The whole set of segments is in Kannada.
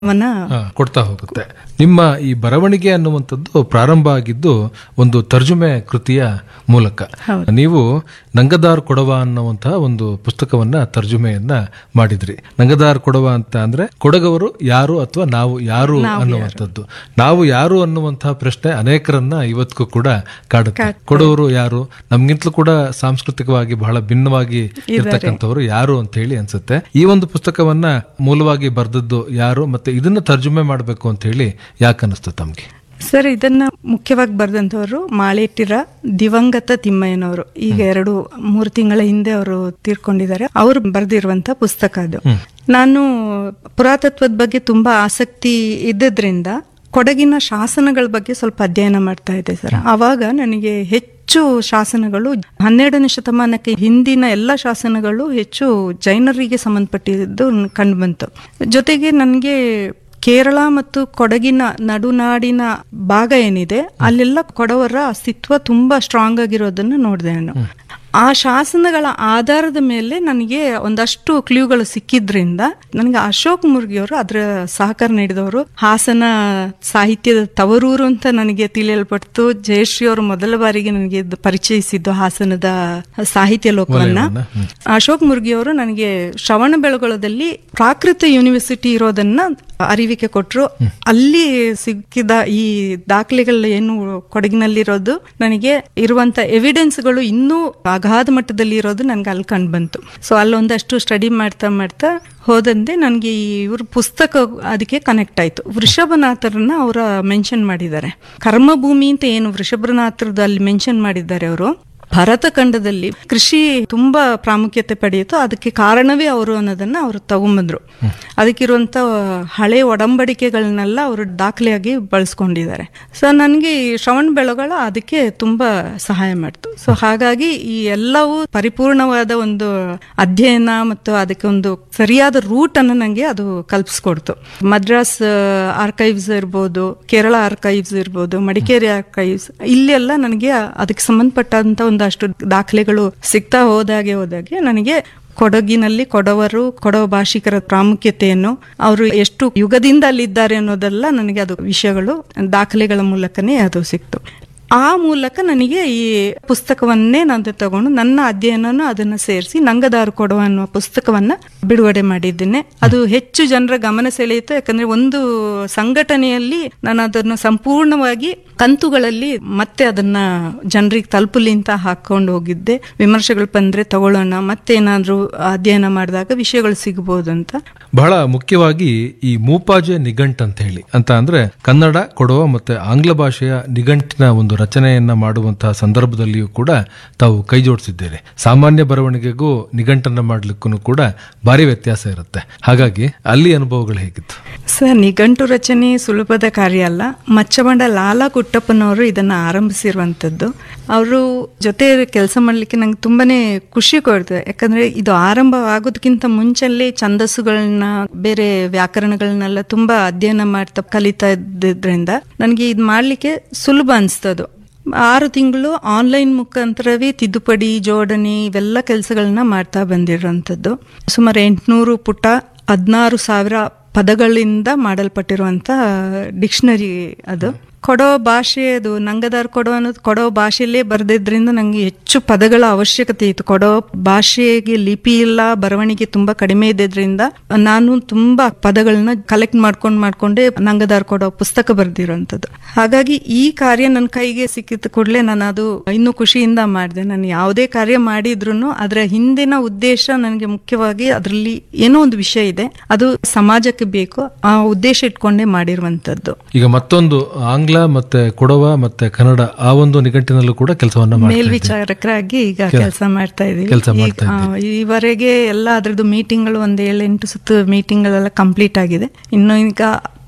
ವನ್ನ ಹಾ, ಕೊಡ್ತಾ ಹೋಗುತ್ತೆ ನಿಮ್ಮ ಈ ಬರವಣಿಗೆ ಅನ್ನುವಂಥದ್ದು ಪ್ರಾರಂಭ ಆಗಿದ್ದು ಒಂದು ತರ್ಜುಮೆ ಕೃತಿಯ ಮೂಲಕ ನೀವು ನಂಗದಾರ್ ಕೊಡವ ಅನ್ನುವಂತಹ ಒಂದು ಪುಸ್ತಕವನ್ನ ತರ್ಜುಮೆಯನ್ನ ಮಾಡಿದ್ರಿ ನಂಗದಾರ್ ಕೊಡವ ಅಂತ ಅಂದ್ರೆ ಕೊಡಗವರು ಯಾರು ಅಥವಾ ನಾವು ಯಾರು ಅನ್ನುವಂಥದ್ದು ನಾವು ಯಾರು ಅನ್ನುವಂತಹ ಪ್ರಶ್ನೆ ಅನೇಕರನ್ನ ಇವತ್ತಿಗೂ ಕೂಡ ಕಾಡುತ್ತೆ ಕೊಡವರು ಯಾರು ನಮ್ಗಿಂತಲೂ ಕೂಡ ಸಾಂಸ್ಕೃತಿಕವಾಗಿ ಬಹಳ ಭಿನ್ನವಾಗಿ ಇರ್ತಕ್ಕಂಥವ್ರು ಯಾರು ಅಂತ ಹೇಳಿ ಅನ್ಸುತ್ತೆ ಈ ಒಂದು ಪುಸ್ತಕವನ್ನ ಮೂಲವಾಗಿ ಬರೆದದ್ದು ಯಾರು ಮತ್ತೆ ಇದನ್ನ ತರ್ಜುಮೆ ಮಾಡಬೇಕು ಅಂತ ಹೇಳಿ ಯಾಕೆ ಅನಿಸ್ತು ತಮ್ಗೆ ಸರ್ ಇದನ್ನ ಮುಖ್ಯವಾಗಿ ಬರೆದಂಥವ್ರು ಮಾಳೇಟಿರ ದಿವಂಗತ ತಿಮ್ಮಯ್ಯನವರು ಈಗ ಎರಡು ಮೂರು ತಿಂಗಳ ಹಿಂದೆ ಅವರು ತೀರ್ಕೊಂಡಿದ್ದಾರೆ ಅವರು ಬರೆದಿರುವಂತ ಪುಸ್ತಕ ಅದು ನಾನು ಪುರಾತತ್ವದ ಬಗ್ಗೆ ತುಂಬಾ ಆಸಕ್ತಿ ಇದ್ದದ್ರಿಂದ ಕೊಡಗಿನ ಶಾಸನಗಳ ಬಗ್ಗೆ ಸ್ವಲ್ಪ ಅಧ್ಯಯನ ಮಾಡ್ತಾ ಇದ್ದೆ ಸರ್ ಆವಾಗ ನನಗೆ ಹೆಚ್ಚು ಶಾಸನಗಳು ಹನ್ನೆರಡನೇ ಶತಮಾನಕ್ಕೆ ಹಿಂದಿನ ಎಲ್ಲ ಶಾಸನಗಳು ಹೆಚ್ಚು ಜೈನರಿಗೆ ಸಂಬಂಧಪಟ್ಟಿದ್ದು ಕಂಡು ಬಂತು ಜೊತೆಗೆ ನನಗೆ ಕೇರಳ ಮತ್ತು ಕೊಡಗಿನ ನಡುನಾಡಿನ ಭಾಗ ಏನಿದೆ ಅಲ್ಲೆಲ್ಲ ಕೊಡವರ ಅಸ್ತಿತ್ವ ತುಂಬಾ ಸ್ಟ್ರಾಂಗ್ ಆಗಿರೋದನ್ನ ನೋಡಿದೆ ನಾನು ಆ ಶಾಸನಗಳ ಆಧಾರದ ಮೇಲೆ ನನಗೆ ಒಂದಷ್ಟು ಕ್ಲೂಗಳು ಸಿಕ್ಕಿದ್ರಿಂದ ನನಗೆ ಅಶೋಕ್ ಮುರ್ಗಿಯವರು ಅದರ ಸಹಕಾರ ನೀಡಿದವರು ಹಾಸನ ಸಾಹಿತ್ಯದ ತವರೂರು ಅಂತ ನನಗೆ ತಿಳಿಯಲ್ಪಡ್ತು ಜಯಶ್ರೀ ಅವರು ಮೊದಲ ಬಾರಿಗೆ ನನಗೆ ಇದು ಪರಿಚಯಿಸಿದ್ದು ಹಾಸನದ ಸಾಹಿತ್ಯ ಲೋಕವನ್ನ ಅಶೋಕ್ ಮುರ್ಗಿಯವರು ನನಗೆ ಶ್ರವಣ ಬೆಳಗೊಳದಲ್ಲಿ ಪ್ರಾಕೃತ ಯೂನಿವರ್ಸಿಟಿ ಇರೋದನ್ನ ಅರಿವಿಕೆ ಕೊಟ್ಟರು ಅಲ್ಲಿ ಸಿಕ್ಕಿದ ಈ ದಾಖಲೆಗಳು ಏನು ಕೊಡಗಿನಲ್ಲಿರೋದು ನನಗೆ ಇರುವಂತ ಎವಿಡೆನ್ಸ್ಗಳು ಇನ್ನೂ ಅಗಾಧ ಮಟ್ಟದಲ್ಲಿ ಇರೋದು ನನ್ಗೆ ಅಲ್ಲಿ ಕಂಡು ಬಂತು ಸೊ ಅಲ್ಲೊಂದಷ್ಟು ಸ್ಟಡಿ ಮಾಡ್ತಾ ಮಾಡ್ತಾ ಹೋದಂತೆ ನನಗೆ ಈ ಇವ್ರ ಪುಸ್ತಕ ಅದಕ್ಕೆ ಕನೆಕ್ಟ್ ಆಯ್ತು ವೃಷಭನಾಥರನ್ನ ಅವರ ಮೆನ್ಷನ್ ಮಾಡಿದ್ದಾರೆ ಕರ್ಮಭೂಮಿ ಅಂತ ಏನು ವೃಷಭನಾಥರದ್ದು ಅಲ್ಲಿ ಮೆನ್ಷನ್ ಮಾಡಿದ್ದಾರೆ ಅವರು ಭರತಖಂಡದಲ್ಲಿ ಕೃಷಿ ತುಂಬಾ ಪ್ರಾಮುಖ್ಯತೆ ಪಡೆಯಿತು ಅದಕ್ಕೆ ಕಾರಣವೇ ಅವರು ಅನ್ನೋದನ್ನ ಅವರು ತಗೊಂಬಂದ್ರು ಅದಕ್ಕಿರುವಂತ ಹಳೆ ಒಡಂಬಡಿಕೆಗಳನ್ನೆಲ್ಲ ಅವರು ದಾಖಲೆಯಾಗಿ ಬಳಸ್ಕೊಂಡಿದ್ದಾರೆ ಸೊ ನನಗೆ ಈ ಶ್ರವಣ ಬೆಳಗೊಳ ಅದಕ್ಕೆ ತುಂಬಾ ಸಹಾಯ ಮಾಡ್ತು ಸೊ ಹಾಗಾಗಿ ಈ ಎಲ್ಲವೂ ಪರಿಪೂರ್ಣವಾದ ಒಂದು ಅಧ್ಯಯನ ಮತ್ತು ಅದಕ್ಕೆ ಒಂದು ಸರಿಯಾದ ರೂಟ್ ಅನ್ನು ನನಗೆ ಅದು ಕಲ್ಪಿಸ್ಕೊಡ್ತು ಮದ್ರಾಸ್ ಆರ್ಕೈವ್ಸ್ ಇರ್ಬೋದು ಕೇರಳ ಆರ್ಕೈವ್ಸ್ ಇರ್ಬೋದು ಮಡಿಕೇರಿ ಆರ್ಕೈವ್ಸ್ ಇಲ್ಲೆಲ್ಲ ನನಗೆ ಅದಕ್ಕೆ ಸಂಬಂಧಪಟ್ಟಂತ ಒಂದಷ್ಟು ದಾಖಲೆಗಳು ಸಿಗ್ತಾ ಹೋದಾಗೆ ಹೋದಾಗೆ ನನಗೆ ಕೊಡಗಿನಲ್ಲಿ ಕೊಡವರು ಕೊಡವ ಭಾಷಿಕರ ಪ್ರಾಮುಖ್ಯತೆಯನ್ನು ಅವರು ಎಷ್ಟು ಯುಗದಿಂದ ಅಲ್ಲಿದ್ದಾರೆ ಅನ್ನೋದೆಲ್ಲ ನನಗೆ ಅದು ವಿಷಯಗಳು ದಾಖಲೆಗಳ ಮೂಲಕನೇ ಅದು ಸಿಕ್ತು ಆ ಮೂಲಕ ನನಗೆ ಈ ಪುಸ್ತಕವನ್ನೇ ನಾನು ತಗೊಂಡು ನನ್ನ ಅಧ್ಯಯನನು ಅದನ್ನು ಸೇರಿಸಿ ನಂಗದಾರು ಕೊಡುವ ಅನ್ನುವ ಪುಸ್ತಕವನ್ನ ಬಿಡುಗಡೆ ಮಾಡಿದ್ದೇನೆ ಅದು ಹೆಚ್ಚು ಜನರ ಗಮನ ಸೆಳೆಯಿತು ಯಾಕಂದ್ರೆ ಒಂದು ಸಂಘಟನೆಯಲ್ಲಿ ನಾನು ಅದನ್ನು ಸಂಪೂರ್ಣವಾಗಿ ಕಂತುಗಳಲ್ಲಿ ಮತ್ತೆ ಅದನ್ನ ಜನರಿಗೆ ತಲುಪಲಿ ಅಂತ ಹಾಕೊಂಡು ಹೋಗಿದ್ದೆ ವಿಮರ್ಶೆಗಳು ಬಂದ್ರೆ ತಗೊಳ್ಳೋಣ ಮತ್ತೇನಾದ್ರೂ ಅಧ್ಯಯನ ಮಾಡಿದಾಗ ವಿಷಯಗಳು ಸಿಗಬಹುದು ಅಂತ ಬಹಳ ಮುಖ್ಯವಾಗಿ ಈ ಮೂಪಾಜೆ ನಿಘಂಟ್ ಅಂತ ಹೇಳಿ ಅಂತ ಅಂದ್ರೆ ಕನ್ನಡ ಕೊಡವ ಮತ್ತೆ ಆಂಗ್ಲ ಭಾಷೆಯ ನಿಘಂಟಿನ ಒಂದು ರಚನೆಯನ್ನ ಮಾಡುವಂತಹ ಸಂದರ್ಭದಲ್ಲಿಯೂ ಕೂಡ ತಾವು ಕೈ ಜೋಡಿಸಿದ್ದೇನೆ ಸಾಮಾನ್ಯ ಬರವಣಿಗೆಗೂ ನಿಘಂಟನ್ನ ಮಾಡ್ಲಿಕ್ಕೂ ಕೂಡ ಭಾರಿ ವ್ಯತ್ಯಾಸ ಇರುತ್ತೆ ಹಾಗಾಗಿ ಅಲ್ಲಿ ಅನುಭವಗಳು ಹೇಗಿತ್ತು ಸರ್ ನಿಘಂಟು ರಚನೆ ಸುಲಭದ ಕಾರ್ಯ ಅಲ್ಲ ಮಚ್ಚಬಂಡ ಲಾಲಾ ಕುಟ್ಟಪ್ಪನವರು ಇದನ್ನ ಆರಂಭಿಸಿರುವಂತದ್ದು ಅವರು ಜೊತೆ ಕೆಲಸ ಮಾಡ್ಲಿಕ್ಕೆ ನಂಗೆ ತುಂಬಾನೇ ಖುಷಿ ಕೊಡ್ತದೆ ಯಾಕಂದ್ರೆ ಇದು ಆರಂಭ ಆಗೋದಕ್ಕಿಂತ ಮುಂಚೆಲ್ಲೇ ಛಂದಸ್ಸುಗಳನ್ನ ಬೇರೆ ವ್ಯಾಕರಣಗಳನ್ನೆಲ್ಲ ತುಂಬಾ ಅಧ್ಯಯನ ಮಾಡ್ತಾ ಕಲಿತಾ ಇದ್ದಿದ್ರಿಂದ ನನಗೆ ಇದು ಮಾಡ್ಲಿಕ್ಕೆ ಸುಲಭ ಅನಿಸ್ತದು ಆರು ತಿಂಗಳು ಆನ್ಲೈನ್ ಮುಖಾಂತರವೇ ತಿದ್ದುಪಡಿ ಜೋಡಣೆ ಇವೆಲ್ಲ ಕೆಲಸಗಳನ್ನ ಮಾಡ್ತಾ ಬಂದಿರೋಂಥದ್ದು ಸುಮಾರು ಎಂಟುನೂರು ಪುಟ ಹದಿನಾರು ಸಾವಿರ ಪದಗಳಿಂದ ಮಾಡಲ್ಪಟ್ಟಿರುವಂತ ಡಿಕ್ಷನರಿ ಅದು ಕೊಡೋ ಭಾಷೆ ಅದು ನಂಗದಾರ್ ಕೊಡೋ ಅನ್ನೋದು ಕೊಡೋ ಭಾಷೆಯಲ್ಲೇ ಬರೆದಿದ್ರಿಂದ ನಂಗೆ ಹೆಚ್ಚು ಪದಗಳ ಅವಶ್ಯಕತೆ ಇತ್ತು ಕೊಡೋ ಭಾಷೆಗೆ ಲಿಪಿ ಇಲ್ಲ ಬರವಣಿಗೆ ತುಂಬಾ ಕಡಿಮೆ ಇದ್ದಿದ್ರಿಂದ ನಾನು ತುಂಬಾ ಪದಗಳನ್ನ ಕಲೆಕ್ಟ್ ಮಾಡ್ಕೊಂಡು ಮಾಡ್ಕೊಂಡೆ ನಂಗದಾರ್ ಕೊಡೋ ಪುಸ್ತಕ ಬರೆದಿರೋಂಥದ್ದು ಹಾಗಾಗಿ ಈ ಕಾರ್ಯ ನನ್ನ ಕೈಗೆ ಸಿಕ್ಕಿದ ಕೂಡಲೇ ನಾನು ಅದು ಇನ್ನೂ ಖುಷಿಯಿಂದ ಮಾಡಿದೆ ನಾನು ಯಾವುದೇ ಕಾರ್ಯ ಮಾಡಿದ್ರು ಅದರ ಹಿಂದಿನ ಉದ್ದೇಶ ನನಗೆ ಮುಖ್ಯವಾಗಿ ಅದರಲ್ಲಿ ಏನೋ ಒಂದು ವಿಷಯ ಇದೆ ಅದು ಸಮಾಜಕ್ಕೆ ಬೇಕು ಆ ಉದ್ದೇಶ ಇಟ್ಕೊಂಡೇ ಮಾಡಿರುವಂತದ್ದು ಈಗ ಮತ್ತೊಂದು ಆಂಗ್ಲ ಮತ್ತೆ ಕೊಡವ ಮತ್ತೆ ಕನ್ನಡ ಆ ಒಂದು ನಿಘಂಟಿನಲ್ಲೂ ಕೂಡ ಕೆಲಸವನ್ನ ಮಾಡ್ತಾ ಇದ್ದೀರಿ. ಮೇಲ್ವಿಚಾರಕರಾಗಿ ಈಗ ಕೆಲಸ ಮಾಡ್ತಾ ಇದೀವಿ ಕೆಲ್ಸ ಮಾಡ್ತಾ ಈಗ, ಆ, ಈವರೆಗೆ ಎಲ್ಲ ಅದ್ರದ್ದು ಮೀಟಿಂಗ್ಗಳು ಒಂದ್ ಏಳೆಂಟು ಸುತ್ತು ಮೀಟಿಂಗ್ಗಳೆಲ್ಲ ಕಂಪ್ಲೀಟ್ ಆಗಿದೆ ಇನ್ನು ಈಗ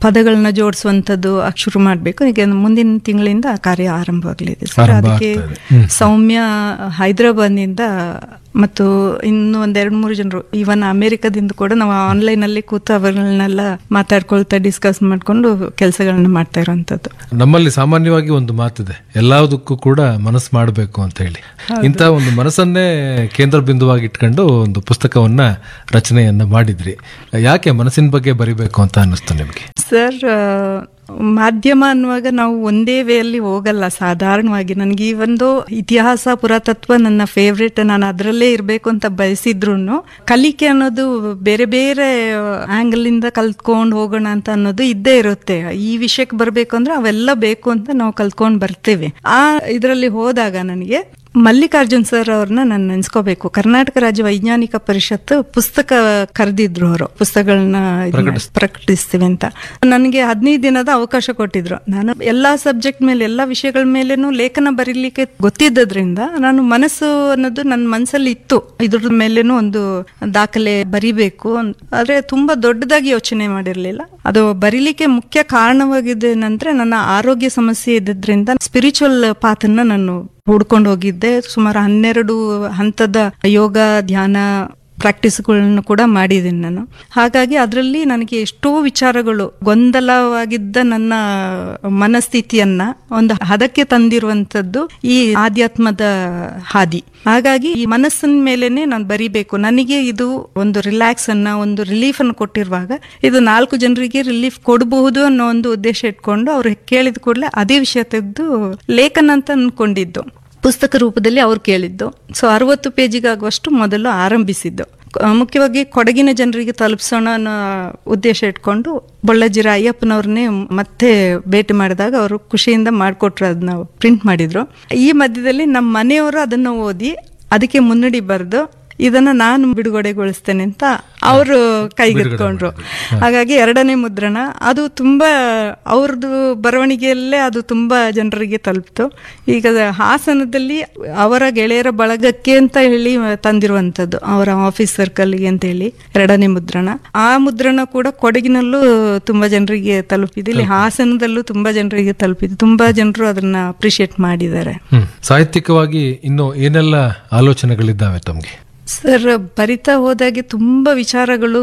ಪದಗಳನ್ನ ಜೋಡಿಸುವಂಥದ್ದು ಶುರು ಮಾಡಬೇಕು ಈಗ ಮುಂದಿನ ತಿಂಗಳಿಂದ ಆ ಕಾರ್ಯ ಆರಂಭವಾಗಲಿದೆ ಸರ್ ಆರಂಭ ಅದಕ್ಕೆ ಆಗ್ತಾ ಇದೆ. ಹ್ಮ್. ಸೌಮ್ಯ ಹೈದರಾಬಾದ್ನಿಂದ ಮತ್ತು ಇನ್ನು ಒಂದ್ ಎರಡ್ ಮೂರು ಜನರು ಇವನ್ ಅಮೆರಿಕದಿಂದ ಕೂಡ ನಾವು ಆನ್ಲೈನ್ ಅಲ್ಲಿ ಕೂತು ಅವರನ್ನೆಲ್ಲ ಮಾತಾಡ್ಕೊಳ್ತಾ ಡಿಸ್ಕಸ್ ಮಾಡ್ಕೊಂಡು ಕೆಲಸಗಳನ್ನ ಮಾಡ್ತಾ ಇರೋಂಥದ್ದು ನಮ್ಮಲ್ಲಿ ಸಾಮಾನ್ಯವಾಗಿ ಒಂದು ಮಾತಿದೆ ಎಲ್ಲದಕ್ಕೂ ಕೂಡ ಮನಸ್ಸು ಮಾಡಬೇಕು ಅಂತ ಹೇಳಿ ಇಂಥ ಒಂದು ಮನಸ್ಸನ್ನೇ ಕೇಂದ್ರ ಬಿಂದುವಾಗಿ ಇಟ್ಕೊಂಡು ಒಂದು ಪುಸ್ತಕವನ್ನ ರಚನೆಯನ್ನ ಮಾಡಿದ್ರಿ ಯಾಕೆ ಮನಸ್ಸಿನ ಬಗ್ಗೆ ಬರಿಬೇಕು ಅಂತ ಅನ್ನಿಸ್ತು ನಿಮಗೆ ಸರ್ ಆ, ಮಾಧ್ಯಮ ಅನ್ನುವಾಗ ನಾವು ಒಂದೇ ವೇಯಲ್ಲಿ ಹೋಗಲ್ಲ ಸಾಧಾರಣವಾಗಿ ನನಗೆ ಈ ಒಂದು ಇತಿಹಾಸ ಪುರಾತತ್ವ ನನ್ನ ಫೇವ್ರೇಟ್ ನಾನು ಅದರಲ್ಲೇ ಇರಬೇಕು ಅಂತ ಬಯಸಿದ್ರು ಕಲಿಕೆ ಅನ್ನೋದು ಬೇರೆ ಬೇರೆ ಆಂಗಲ್ ಇಂದ ಕಲ್ತ್ಕೊಂಡು ಹೋಗೋಣ ಅಂತ ಅನ್ನೋದು ಇದ್ದೇ ಇರುತ್ತೆ ಈ ವಿಷಯಕ್ಕೆ ಬರಬೇಕು ಅಂದ್ರೆ ಅವೆಲ್ಲ ಬೇಕು ಅಂತ ನಾವು ಕಲ್ತ್ಕೊಂಡು ಬರ್ತೇವೆ ಆ ಇದರಲ್ಲಿ ಹೋದಾಗ ನನಗೆ ಮಲ್ಲಿಕಾರ್ಜುನ್ ಸರ್ ಅವ್ರನ್ನ ನಾನು ನೆನ್ಸ್ಕೋಬೇಕು ಕರ್ನಾಟಕ ರಾಜ್ಯ ವೈಜ್ಞಾನಿಕ ಪರಿಷತ್ ಪುಸ್ತಕ ಕರೆದಿದ್ರು ಅವರು ಪುಸ್ತಕಗಳನ್ನ ಇದ್ ಮಾಡಿ ಪ್ರಕಟಿಸ್ತೀವಿ ಅಂತ ನನಗೆ ಹದಿನೈದು ದಿನದ ಅವಕಾಶ ಕೊಟ್ಟಿದ್ರು ನಾನು ಎಲ್ಲಾ ಸಬ್ಜೆಕ್ಟ್ ಮೇಲೆ ಎಲ್ಲಾ ವಿಷಯಗಳ ಮೇಲೇನು ಲೇಖನ ಬರೀಲಿಕ್ಕೆ ಗೊತ್ತಿದ್ದರಿಂದ ನಾನು ಮನಸ್ಸು ಅನ್ನೋದು ನನ್ನ ಮನಸ್ಸಲ್ಲಿ ಇತ್ತು ಇದ್ರ ಮೇಲೇನು ಒಂದು ದಾಖಲೆ ಬರಿಬೇಕು ಅನ್- ಆದ್ರೆ ತುಂಬಾ ದೊಡ್ಡದಾಗಿ ಯೋಚನೆ ಮಾಡಿರ್ಲಿಲ್ಲ ಅದು ಬರೀಲಿಕ್ಕೆ ಮುಖ್ಯ ಕಾರಣವಾಗಿದೆ ಏನಂದ್ರೆ ನನ್ನ ಆರೋಗ್ಯ ಸಮಸ್ಯೆ ಇದ್ದಿದ್ರಿಂದ ಸ್ಪಿರಿಚುವಲ್ ಪಾತನ್ನ ನಾನು ಹುಡ್ಕೊಂಡು ಹೋಗಿದ್ದೆ ಸುಮಾರು ಹನ್ನೆರಡು ಹಂತದ ಯೋಗ ಧ್ಯಾನ ಪ್ರಾಕ್ಟೀಸ್ಗಳನ್ನು ಕೂಡ ಮಾಡಿದ್ದೀನಿ ನಾನು ಹಾಗಾಗಿ ಅದರಲ್ಲಿ ನನಗೆ ಎಷ್ಟೋ ವಿಚಾರಗಳು ಗೊಂದಲವಾಗಿದ್ದ ನನ್ನ ಮನಸ್ಥಿತಿಯನ್ನ ಒಂದು ಹದಕ್ಕೆ ತಂದಿರುವಂತದ್ದು ಈ ಆಧ್ಯಾತ್ಮದ ಹಾದಿ ಹಾಗಾಗಿ ಈ ಮನಸ್ಸಿನ ಮೇಲೇನೆ ನಾನು ಬರಿಬೇಕು ನನಗೆ ಇದು ಒಂದು ರಿಲ್ಯಾಕ್ಸ್ ಅನ್ನ ಒಂದು ರಿಲೀಫ್ ಅನ್ನು ಕೊಟ್ಟಿರುವಾಗ ಇದು ನಾಲ್ಕು ಜನರಿಗೆ ರಿಲೀಫ್ ಕೊಡಬಹುದು ಅನ್ನೋ ಒಂದು ಉದ್ದೇಶ ಇಟ್ಕೊಂಡು ಅವ್ರು ಕೇಳಿದ ಕೂಡಲೇ ಅದೇ ವಿಷಯ ತೆಗೆದು ಲೇಖನ ಅಂತ ಅನ್ಕೊಂಡಿದ್ದು ಪುಸ್ತಕ ರೂಪದಲ್ಲಿ ಅವ್ರು ಕೇಳಿದ್ದು ಸೊ ಅರವತ್ತು ಪೇಜಿಗಾಗುವಷ್ಟು ಮೊದಲು ಆರಂಭಿಸಿದ್ದು ಕ- ಮುಖ್ಯವಾಗಿ ಕೊಡಗಿನ ಜನರಿಗೆ ತಲುಪಿಸೋಣ ಅನ್ನೋ ಉದ್ದೇಶ ಇಟ್ಕೊಂಡು ಬೊಳ್ಳಜಿರ ಅಯ್ಯಪ್ಪನವ್ರನ್ನೇ ಮತ್ತೆ ಭೇಟಿ ಮಾಡಿದಾಗ ಅವರು ಖುಷಿಯಿಂದ ಮಾಡಿಕೊಟ್ರು ಅದನ್ನ ಪ್ರಿಂಟ್ ಮಾಡಿದ್ರು ಈ ಮಧ್ಯದಲ್ಲಿ ನಮ್ಮ ಮನೆಯವರು ಅದನ್ನ ಓದಿ ಅದಕ್ಕೆ ಮುನ್ನುಡಿ ಬರೆದು ಇದನ್ನ ನಾನು ಬಿಡುಗಡೆಗೊಳಿಸ್ತೇನೆ ಅಂತ ಅವರು ಕೈಗೆತ್ಕೊಂಡ್ರು ಹಾಗಾಗಿ ಎರಡನೇ ಮುದ್ರಣ ಅದು ತುಂಬಾ ಅವ್ರದ್ದು ಬರವಣಿಗೆಯಲ್ಲೇ ಅದು ತುಂಬಾ ಜನರಿಗೆ ತಲುಪ್ತು ಈಗ ಹಾಸನದಲ್ಲಿ ಅವರ ಗೆಳೆಯರ ಬಳಗಕ್ಕೆ ಅಂತ ಹೇಳಿ ತಂದಿರುವಂತದ್ದು ಅವರ ಆಫೀಸ್ ಸರ್ಕಲ್ಗೆ ಅಂತ ಹೇಳಿ ಎರಡನೇ ಮುದ್ರಣ ಆ ಮುದ್ರಣ ಕೂಡ ಕೊಡಗಿನಲ್ಲೂ ತುಂಬಾ ಜನರಿಗೆ ತಲುಪಿದೆ ಇಲ್ಲಿ ಹಾಸನದಲ್ಲೂ ತುಂಬಾ ಜನರಿಗೆ ತಲುಪಿದೆ ತುಂಬಾ ಜನರು ಅದನ್ನ ಅಪ್ರಿಶಿಯೇಟ್ ಮಾಡಿದ್ದಾರೆ ಹ್ಮ್ ಸಾಹಿತ್ಯಿಕವಾಗಿ ಇನ್ನು ಏನೆಲ್ಲ ಆಲೋಚನೆಗಳಿದ್ದಾವೆ ತಮ್ಗೆ ಸರ್ ಬರಿತಾ ಹೋದಾಗೆ ತುಂಬಾ ವಿಚಾರಗಳು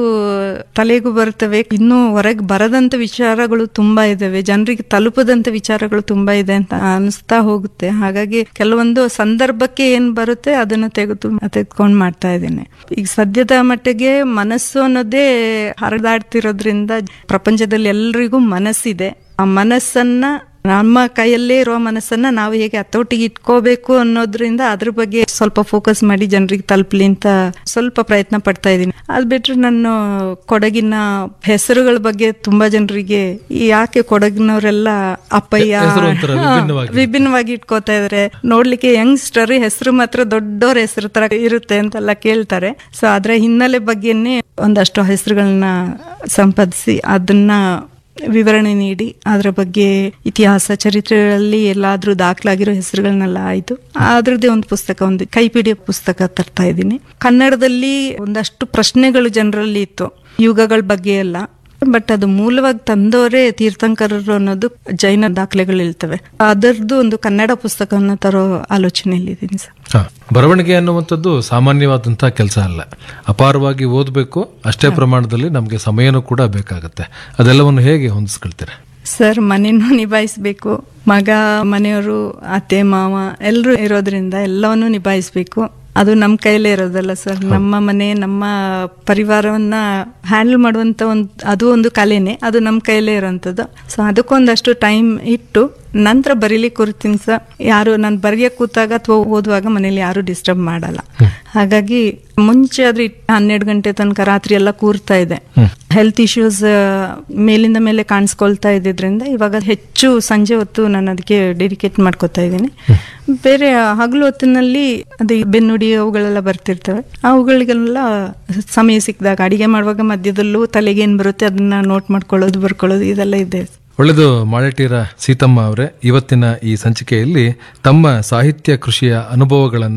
ತಲೆಗೂ ಬರ್ತವೆ ಇನ್ನೂ ಹೊರಗೆ ಬರದಂತ ವಿಚಾರಗಳು ತುಂಬಾ ಇದಾವೆ ಜನರಿಗೆ ತಲುಪದಂತ ವಿಚಾರಗಳು ತುಂಬಾ ಇದೆ ಅಂತ ಅನಿಸ್ತಾ ಹೋಗುತ್ತೆ ಹಾಗಾಗಿ ಕೆಲವೊಂದು ಸಂದರ್ಭಕ್ಕೆ ಏನ್ ಬರುತ್ತೆ ಅದನ್ನ ತೆಗೆದು ತೆಗೆದುಕೊಂಡು ಮಾಡ್ತಾ ಇದ್ದೇನೆ ಈಗ ಸದ್ಯದ ಮಟ್ಟಿಗೆ ಮನಸ್ಸು ಅನ್ನೋದೇ ಹರಿದಾಡ್ತಿರೋದ್ರಿಂದ ಪ್ರಪಂಚದಲ್ಲಿ ಎಲ್ರಿಗೂ ಮನಸ್ಸಿದೆ ಆ ಮನಸ್ಸನ್ನ ನಮ್ಮ ಕೈಯಲ್ಲೇ ಇರುವ ಮನಸ್ಸನ್ನ ನಾವು ಹೇಗೆ ಹತೋಟಿಗೆ ಇಟ್ಕೋಬೇಕು ಅನ್ನೋದ್ರಿಂದ ಅದ್ರ ಬಗ್ಗೆ ಸ್ವಲ್ಪ ಫೋಕಸ್ ಮಾಡಿ ಜನರಿಗೆ ತಲುಪಲಿ ಅಂತ ಸ್ವಲ್ಪ ಪ್ರಯತ್ನ ಪಡ್ತಾ ಇದ್ದೀನಿ ಅದ್ ಬಿಟ್ರೆ ನಾನು ಕೊಡಗಿನ ಹೆಸರುಗಳ ಬಗ್ಗೆ ತುಂಬಾ ಜನರಿಗೆ ಯಾಕೆ ಕೊಡಗಿನವರೆಲ್ಲ ಅಪ್ಪಯ್ಯ ಹೆಸರು ಒಂಥರ ಹಾ, ವಿಭಿನ್ನವಾಗಿ ವಿಭಿನ್ನವಾಗಿ ಇಟ್ಕೋತಾ ಇದಾರೆ ನೋಡ್ಲಿಕ್ಕೆ ಯಂಗ್ಸ್ಟರ್ ಹೆಸರು ಮಾತ್ರ ದೊಡ್ಡವ್ರ ಹೆಸರು ತರ ಇರುತ್ತೆ ಅಂತೆಲ್ಲ ಕೇಳ್ತಾರೆ ಸೊ ಅದ್ರ ಹಿನ್ನೆಲೆ ಬಗ್ಗೆನೇ ಒಂದಷ್ಟು ಹೆಸರುಗಳನ್ನ ಸಂಪಾದಿಸಿ ಅದನ್ನ ವಿವರಣೆ ನೀಡಿ ಅದರ ಬಗ್ಗೆ ಇತಿಹಾಸ ಚರಿತ್ರೆಗಳಲ್ಲಿ ಎಲ್ಲಾದ್ರೂ ದಾಖಲಾಗಿರೋ ಹೆಸರುಗಳನ್ನೆಲ್ಲ ಆಯ್ತು ಅದ್ರದ್ದೇ ಒಂದು ಪುಸ್ತಕ ಒಂದು ಕೈಪಿಡಿಯ ಪುಸ್ತಕ ತರ್ತಾ ಇದ್ದೀನಿ ಕನ್ನಡದಲ್ಲಿ ಒಂದಷ್ಟು ಪ್ರಶ್ನೆಗಳು ಜನರಲ್ಲಿ ಇತ್ತು ಯುಗಗಳ ಬಗ್ಗೆ ಎಲ್ಲ ಬಟ್ ಅದು ಮೂಲವಾಗಿ ತಂದವರೇ ತೀರ್ಥಂಕರರು ಅನ್ನೋದು ಜೈನ ದಾಖಲೆಗಳು ಇರ್ತವೆ ಅದರದ್ದು ಒಂದು ಕನ್ನಡ ಪುಸ್ತಕವನ್ನು ತರೋ ಆಲೋಚನೆಯಲ್ಲಿ ಇದ್ದೀನಿ ಸರ್ ಹಾ ಬರವಣಿಗೆ ಅನ್ನುವಂಥದ್ದು ಸಾಮಾನ್ಯವಾದಂತಹ ಕೆಲಸ ಅಲ್ಲ ಅಪಾರವಾಗಿ ಓದಬೇಕು ಅಷ್ಟೇ ಪ್ರಮಾಣದಲ್ಲಿ ನಮಗೆ ಸಮಯನೂ ಕೂಡ ಬೇಕಾಗುತ್ತೆ ಅದೆಲ್ಲವನ್ನು ಹೇಗೆ ಹೊಂದಿಸ್ಕೊಳ್ತೀರಾ ಸರ್ ಮನೆನೂ ನಿಭಾಯಿಸ್ಬೇಕು ಮಗ ಮನೆಯವರು ಅತ್ತೆ ಮಾವ ಎಲ್ಲರೂ ಇರೋದ್ರಿಂದ ಎಲ್ಲವನ್ನೂ ನಿಭಾಯಿಸ್ಬೇಕು ಅದು ನಮ್ಮ ಕೈಲೇ ಇರೋದಲ್ಲ ಸರ್ ನಮ್ಮ ಮನೆ ನಮ್ಮ ಪರಿವಾರವನ್ನ ಹ್ಯಾಂಡಲ್ ಮಾಡುವಂತ ಒಂದು ಅದು ಒಂದು ಕಲೆನೇ ಅದು ನಮ್ಮ ಕೈಲೇ ಇರೋಂಥದ್ದು ಸೊ ಅದಕ್ಕೊಂದಷ್ಟು ಟೈಮ್ ಇಟ್ಟು ನಂತರ ಬರೀಲಿಕ್ಕೆ ಕೂರ್ತೀನಿ ಸರ್ ಯಾರು ನಾನು ಬರೆಯಕ್ಕೆ ಕೂತಾಗ ಅಥವಾ ಓದುವಾಗ ಮನೇಲಿ ಯಾರು ಡಿಸ್ಟರ್ಬ್ ಮಾಡಲ್ಲ ಹಾಗಾಗಿ ಮುಂಚೆ ಆದ್ರೆ ಇಟ್- ಹನ್ನೆರಡು ಗಂಟೆ ತನಕ ರಾತ್ರಿ ಎಲ್ಲ ಕೂರ್ತಾ ಇದೆ ಹೆಲ್ತ್ ಇಶ್ಯೂಸ್ ಮೇಲಿಂದ ಮೇಲೆ ಕಾಣಿಸ್ಕೊಳ್ತಾ ಇದ್ದಿದ್ರಿಂದ ಇವಾಗ ಹೆಚ್ಚು ಸಂಜೆ ಹೊತ್ತು ನಾನು ಅದಕ್ಕೆ ಡೆಡಿಕೇಟ್ ಮಾಡ್ಕೋತಾ ಇದ್ದೀನಿ ಬೇರೆ ಹಗಲು ಹೊತ್ತಿನಲ್ಲಿ ಅದೇ ಬೆನ್ನುಡಿ ಅವುಗಳೆಲ್ಲ ಬರ್ತಿರ್ತವೆ ಅವುಗಳಿಗೆಲ್ಲ ಸಮಯ ಸಿಕ್ಕಿದಾಗ ಅಡಿಗೆ ಮಾಡುವಾಗ ಮಧ್ಯದಲ್ಲೂ ತಲೆಗೆ ಏನ್ ಬರುತ್ತೆ ಅದನ್ನ ನೋಟ್ ಮಾಡ್ಕೊಳ್ಳೋದು ಬರ್ಕೊಳ್ಳೋದು ಇದೆಲ್ಲ ಇದೆ ಒಳ್ಳೆದು ಮಾಳಟೀರ ಸೀತಮ್ಮ ಅವರೇ ಇವತ್ತಿನ ಈ ಸಂಚಿಕೆಯಲ್ಲಿ ತಮ್ಮ ಸಾಹಿತ್ಯ ಕೃಷಿಯ ಅನುಭವಗಳನ್ನ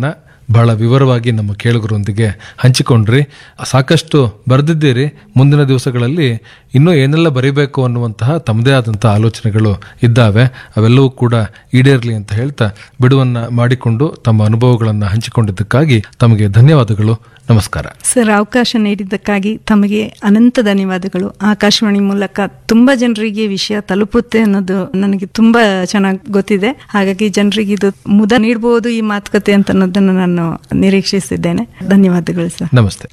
ಬಹಳ ವಿವರವಾಗಿ ನಮ್ಮ ಕೇಳುಗರೊಂದಿಗೆ ಹಂಚಿಕೊಂಡ್ರಿ ಸಾಕಷ್ಟು ಬರೆದಿದ್ದೀರಿ ಮುಂದಿನ ದಿವಸಗಳಲ್ಲಿ ಇನ್ನೂ ಏನೆಲ್ಲ ಬರೀಬೇಕು ಅನ್ನುವಂತಹ ತಮ್ಮದೇ ಆದಂತಹ ಆಲೋಚನೆಗಳು ಇದ್ದಾವೆ ಅವೆಲ್ಲವೂ ಕೂಡ ಈಡೇರಲಿ ಅಂತ ಹೇಳ್ತಾ ಬಿಡುವನ್ನ ಮಾಡಿಕೊಂಡು ತಮ್ಮ ಅನುಭವಗಳನ್ನು ಹಂಚಿಕೊಂಡಿದ್ದಕ್ಕಾಗಿ ತಮಗೆ ಧನ್ಯವಾದಗಳು ನಮಸ್ಕಾರ ಸರ್ ಅವಕಾಶ ನೀಡಿದ್ದಕ್ಕಾಗಿ ತಮಗೆ ಅನಂತ ಧನ್ಯವಾದಗಳು ಆಕಾಶವಾಣಿ ಮೂಲಕ ತುಂಬಾ ಜನರಿಗೆ ವಿಷಯ ತಲುಪುತ್ತೆ ಅನ್ನೋದು ನನಗೆ ತುಂಬಾ ಚೆನ್ನಾಗಿ ಗೊತ್ತಿದೆ ಹಾಗಾಗಿ ಜನರಿಗೆ ಇದು ಮುದ ನೀಡಬಹುದು ಈ ಮಾತುಕತೆ ಅಂತ ಅನ್ನೋದನ್ನು ನಾನು ನಿರೀಕ್ಷಿಸಿದ್ದೇನೆ ಧನ್ಯವಾದಗಳು ಸರ್ ನಮಸ್ತೆ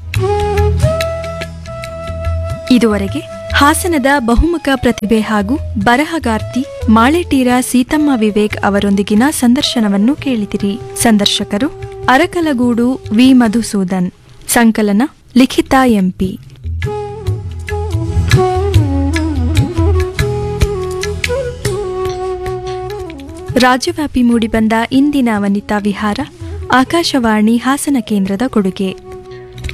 ಇದುವರೆಗೆ ಹಾಸನದ ಬಹುಮುಖ ಪ್ರತಿಭೆ ಹಾಗೂ ಬರಹಗಾರ್ತಿ ಮಾಳೆಟೀರ ಸೀತಮ್ಮ ವಿವೇಕ್ ಅವರೊಂದಿಗಿನ ಸಂದರ್ಶನವನ್ನು ಕೇಳಿದಿರಿ ಸಂದರ್ಶಕರು ಅರಕಲಗೂಡು ವಿ ಮಧುಸೂದನ್ ಸಂಕಲನ ಲಿಖಿತಾ ಎಂಪಿ ರಾಜ್ಯವ್ಯಾಪಿ ಮೂಡಿಬಂದ ಇಂದಿನ ವನಿತಾ ವಿಹಾರ ಆಕಾಶವಾಣಿ ಹಾಸನ ಕೇಂದ್ರದ ಕೊಡುಗೆ